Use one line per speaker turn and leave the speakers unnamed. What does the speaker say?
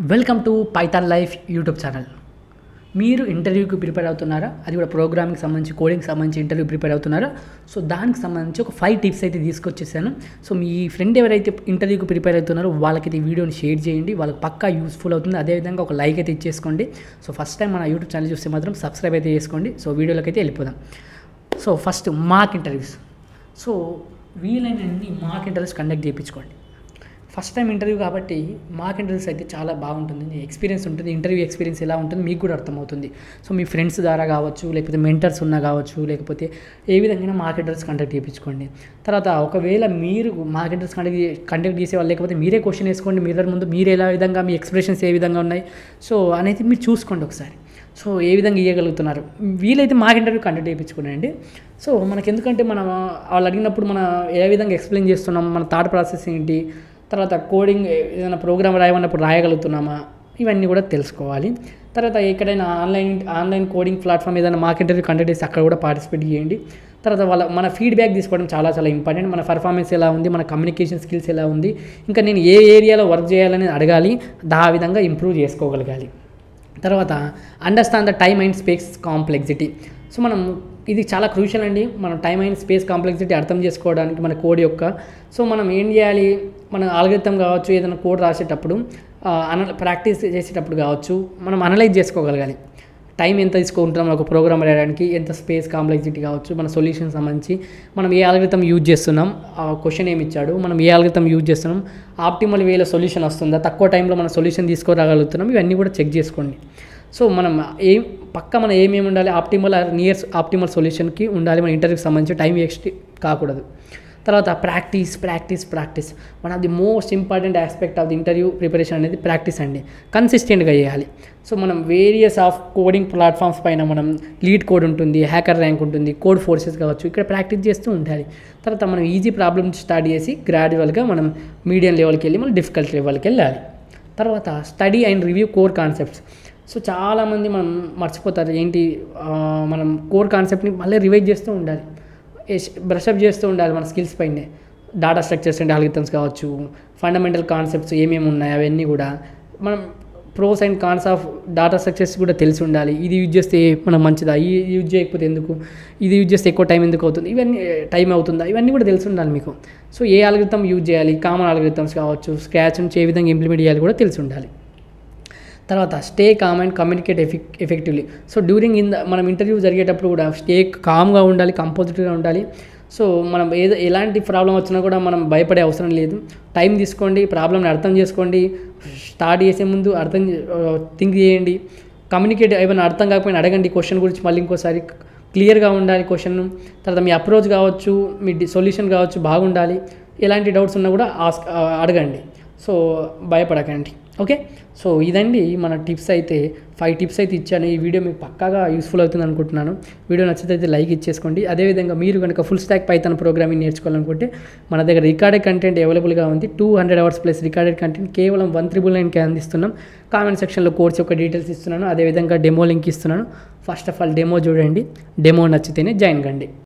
welcome to python life YouTube channel మీరు ఇంటర్వ్యూకి prepare అవుతున్నారా అది కూడా ప్రోగ్రామింగ్ సంబంధించి కోడింగ్కి సంబంధించి ఇంటర్వ్యూ ప్రిపేర్ అవుతున్నారా సో దానికి సంబంధించి ఒక ఫైవ్ టిప్స్ అయితే తీసుకొచ్చేసాను సో మీ ఫ్రెండ్ ఎవరైతే ఇంటర్వ్యూకి ప్రిపేర్ అవుతున్నారో వాళ్ళకి ఈ వీడియోని షేర్ చేయండి వాళ్ళకి పక్కా యూస్ఫుల్ అవుతుంది అదేవిధంగా ఒక లైక్ అయితే ఇచ్చేసుకోండి సో ఫస్ట్ టైం మన యూట్యూబ్ ఛానల్ చూస్తే మాత్రం సబ్స్క్రైబ్ అయితే చేసుకోండి సో వీడియోలోకి అయితే వెళ్ళిపోదాం so first mock interviews so వీలైనన్ని మాక్ ఇంటర్వ్యూస్ కండక్ట్ చేయించుకోండి ఫస్ట్ టైం ఇంటర్వ్యూ కాబట్టి మాక్ ఇంటర్వ్యూస్ అయితే చాలా బాగుంటుంది ఎక్స్పీరియన్స్ ఉంటుంది ఇంటర్వ్యూ ఎక్స్పీరియన్స్ ఎలా ఉంటుంది మీకు కూడా అర్థమవుతుంది సో మీ ఫ్రెండ్స్ ద్వారా కావచ్చు లేకపోతే మెంటర్స్ ఉన్నా కావచ్చు లేకపోతే ఏ విధంగా మాక్ ఇంటర్వ్యూస్ కండక్ట్ చేయించుకోండి తర్వాత ఒకవేళ మీరు మాక్ ఇంటర్వ్యూస్ కండక్ట్ కండక్ట్ చేసేవాళ్ళు లేకపోతే మీరే క్వశ్చన్ వేసుకోండి మిర్రర్ ముందు మీరు ఎలా విధంగా మీ ఎక్స్ప్రెషన్స్ ఏ విధంగా ఉన్నాయి సో అనేది మీరు చూసుకోండి ఒకసారి సో ఏ విధంగా ఇవ్వగలుగుతున్నారు వీలైతే మాకు ఇంటర్వ్యూ కండక్ట్ చేయించుకునండి సో మనకి ఎందుకంటే మనం వాళ్ళు అడిగినప్పుడు మన ఏ విధంగా ఎక్స్ప్లెయిన్ చేస్తున్నాం మన థాట్ ప్రాసెస్ ఏంటి తర్వాత కోడింగ్ ఏదైనా ప్రోగ్రామ్ రాయమన్నప్పుడు రాయగలుగుతున్నామా ఇవన్నీ కూడా తెలుసుకోవాలి తర్వాత ఎక్కడైనా ఆన్లైన్ ఆన్లైన్ కోడింగ్ ప్లాట్ఫామ్ ఏదైనా మాకు ఇంటర్వ్యూ కండక్ట్ చేసి అక్కడ కూడా పార్టిసిపేట్ చేయండి తర్వాత వాళ్ళ మన ఫీడ్బ్యాక్ తీసుకోవడం చాలా చాలా ఇంపార్టెంట్ మన పర్ఫార్మెన్స్ ఎలా ఉంది మన కమ్యూనికేషన్ స్కిల్స్ ఎలా ఉంది ఇంకా నేను ఏ ఏరియాలో వర్క్ చేయాలని అడగాలి ఆ విధంగా ఇంప్రూవ్ చేసుకోగలగాలి తర్వాత understand the time and space complexity so మనం ఇది చాలా క్రూషియల్ అండి మనం టైమ్ అండ్ స్పేస్ కాంప్లెక్సిటీ అర్థం చేసుకోవడానికి మన కోడ్ యొక్క సో మనం ఏం చేయాలి మన ఆల్గరితం కావచ్చు ఏదైనా కోడ్ రాసేటప్పుడు అన ప్రాక్టీస్ చేసేటప్పుడు కావచ్చు మనం అనలైజ్ చేసుకోగలగాలి టైం ఎంత తీసుకుంటున్నాం ఒక ప్రోగ్రామ్ రాయడానికి ఎంత స్పేస్ కాంప్లెక్సిటీ కావచ్చు మన సొల్యూషన్ సంబంధించి మనం ఏ ఆల్గరితం యూజ్ చేస్తున్నాం ఆ క్వశ్చన్ ఏమి ఇచ్చాడు మనం ఏ ఆల్గరితం యూజ్ చేస్తున్నాం ఆప్టిమల్ వేలో సొల్యూషన్ వస్తుందా తక్కువ టైంలో మనం సొల్యూషన్ తీసుకురాగలుగుతున్నాం ఇవన్నీ కూడా చెక్ చేసుకోండి సో మనం ఏం పక్క మనం ఏమేమి ఉండాలి ఆప్టిమల్ నియర్స్ ఆప్టిమల్ సొల్యూషన్కి ఉండాలి మన ఇంటర్వ్యూకి సంబంధించి టైం వేస్ట్ కాకూడదు తర్వాత practice practice practice one of the most important aspect of the interview preparation అనేది ప్రాక్టీస్ అండి కన్సిస్టెంట్గా చేయాలి సో మనం వేరియస్ ఆఫ్ కోడింగ్ ప్లాట్ఫామ్స్ పైన మనం లీడ్ కోడ్ ఉంటుంది హ్యాకర్ ర్యాంక్ ఉంటుంది కోడ్ ఫోర్సెస్ కావచ్చు ఇక్కడ ప్రాక్టీస్ చేస్తూ ఉండాలి తర్వాత మనం ఈజీ ప్రాబ్లమ్స్ స్టార్ట్ చేసి గ్రాడ్యువల్గా మనం మీడియం లెవెల్కి వెళ్ళి మనం డిఫికల్ట్ లెవెల్కి వెళ్ళాలి తర్వాత study and review core concepts so చాలామంది మనం మర్చిపోతారు ఏంటి మనం కోర్ కాన్సెప్ట్ని మళ్ళీ రివైజ్ చేస్తూ ఉండాలి బ్రషప్ చేస్తూ ఉండాలి మన స్కిల్స్ పైనే డాటా స్ట్రక్చర్స్ అండ్ ఆల్గిథమ్స్ కావచ్చు ఫండమెంటల్ కాన్సెప్ట్స్ ఏమేమి ఉన్నాయి అవన్నీ కూడా మనం pros and cons of data structures కూడా తెలిసి ఉండాలి ఇది యూజ్ చేస్తే మనం మంచిదా ఈ యూజ్ చేయకపోతే ఎందుకు ఇది యూజ్ చేస్తే ఎక్కువ టైం ఎందుకు అవుతుంది ఇవన్నీ టైం అవుతుందా ఇవన్నీ కూడా తెలిసి ఉండాలి మీకు సో ఏ ఆల్గిథం యూజ్ చేయాలి కామన్ ఆల్గిథమ్స్ కావచ్చు స్క్రాచ్ నుంచి ఏ విధంగా ఇంప్లిమెంట్ చేయాలి కూడా తెలిసి ఉండాలి తర్వాత స్టే కామ్ అండ్ కమ్యూనికేట్ ఎఫెక్ effectively so during in the మనం ఇంటర్వ్యూ జరిగేటప్పుడు కూడా స్టే కామ్గా ఉండాలి కంపోజిటివ్గా ఉండాలి సో మనం ఏదో ఎలాంటి ప్రాబ్లం వచ్చినా కూడా మనం భయపడే అవసరం లేదు టైం తీసుకోండి ప్రాబ్లమ్ని అర్థం చేసుకోండి స్టార్ట్ చేసే ముందు అర్థం థింక్ చేయండి కమ్యూనికేట్ ఏమైనా అర్థం కాకపోయినా అడగండి క్వశ్చన్ గురించి మళ్ళీ ఇంకోసారి క్లియర్గా ఉండాలి క్వశ్చన్ తర్వాత మీ అప్రోచ్ కావచ్చు మీ సొల్యూషన్ కావచ్చు బాగుండాలి ఎలాంటి డౌట్స్ ఉన్నా కూడా ఆస్క్ అడగండి సో భయపడకండి ఓకే సో ఇదండి మన టిప్స్ అయితే ఫైవ్ టిప్స్ అయితే ఇచ్చాను ఈ వీడియో మీకు పక్కాగా యూస్ఫుల్ అవుతుంది అనుకుంటున్నాను వీడియో నచ్చితే అయితే లైక్ ఇచ్చేసుకోండి అదేవిధంగా మీరు కనుక ఫుల్ స్టాక్ పైతన్ ప్రోగ్రామింగ్ నేర్చుకోవాలనుకుంటే మన దగ్గర రికార్డెడ్ కంటెంట్ అవైలబుల్గా ఉంది two hundred hours plus recorded content కేవలం వన్ త్రిబుల్ నైన్కి అందిస్తున్నాం కామెంట్ సెక్షన్లో కోర్స్ యొక్క డీటెయిల్స్ ఇస్తున్నాను అదేవిధంగా డెమో లింక్ ఇస్తున్నాను ఫస్ట్ ఆఫ్ ఆల్ డెమో చూడండి డెమో నచ్చితేనే జాయిన్ కండి